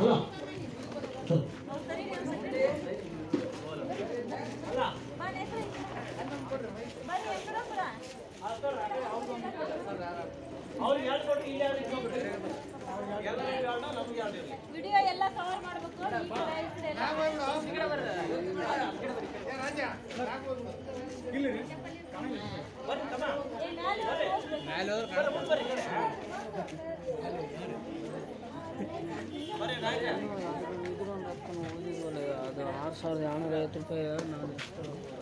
ಅಲ್ಲ ಸರ್ ಅವ್ರಿಗೆ ಎರಡು ಕೊಟ್ಟು ಇಲ್ಲಿ ಎರಡು ಇಟ್ಕೊಂಡ್ಬಿಡ್ರಿ ಎಲ್ಲರಿಗೂ ಎರಡು ನಮ್ಗೆ ಎರಡು ಇರಲಿ ವಿಡಿಯೋ ಎಲ್ಲ ಕವರ್ ಮಾಡ್ಬೇಕು ಈ ಕಡೆ ಈ ಕಡೆ ಎಲ್ಲ. ಬರ್ರಿ ತಮ್ಮ ಏ, ಮ್ಯಾಲೆ ಹೋಗ್ಬೇಕು. ಬರ್ರಿ ಮುಂದೆ ಬರ್ರಿ ಈ ಕಡೆ. ಬರ್ರಿ ನಾಯ್ಕ ಇದ್ರೊಂದು ರೊಕ್ಕ ಓದಿದ್ವಲ್ಲ ಅದು ಆರು ಸಾವಿರದ ಏಳ್ನೂರ ಐವತ್ತು ರೂಪಾಯಿ ನಾನು ಎಷ್ಟು